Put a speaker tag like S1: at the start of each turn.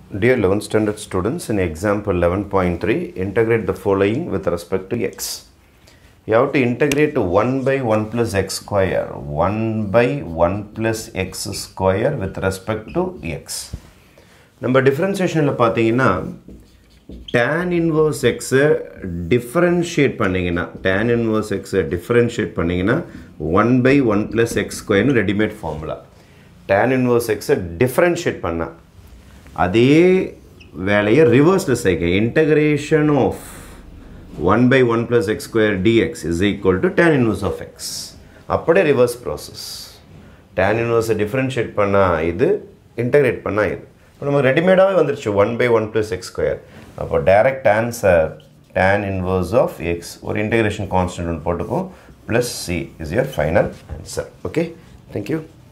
S1: Dear 11th standard students, in example 11.3, integrate the following with respect to x. You have to integrate 1 by 1 plus x square, 1 by 1 plus x square with respect to x. நம்ம டிஃப்ரென்சியேஷனில் பார்த்தீங்கன்னா tan inverse எக்ஸை differentiate பண்ணிங்கன்னா tan inverse எக்ஸை differentiate பண்ணிங்கன்னா one by one plus x ஸ்கொயர்னு readymade formula tan inverse எக்ஸை differentiate பண்ண அதே வேலையை ரிவர்ஸில் செய்க integration of one by one plus x square dx is equal to tan inverse of x அப்படியே ரிவர்ஸ் ப்ராசஸ் டேன் இன்வர்ஸை டிஃப்ரென்ஷியேட் பண்ணால் இது இன்டகிரேட் பண்ணால் இது இப்போ நம்ம ரெடிமேடாகவே வந்துருச்சு one by one plus x square அப்போ direct answer tan inverse of x ஒரு இன்டகிரேஷன் கான்ஸ்டன்ட் ஒன்று போட்டுக்கும் plus C is your final answer okay thank you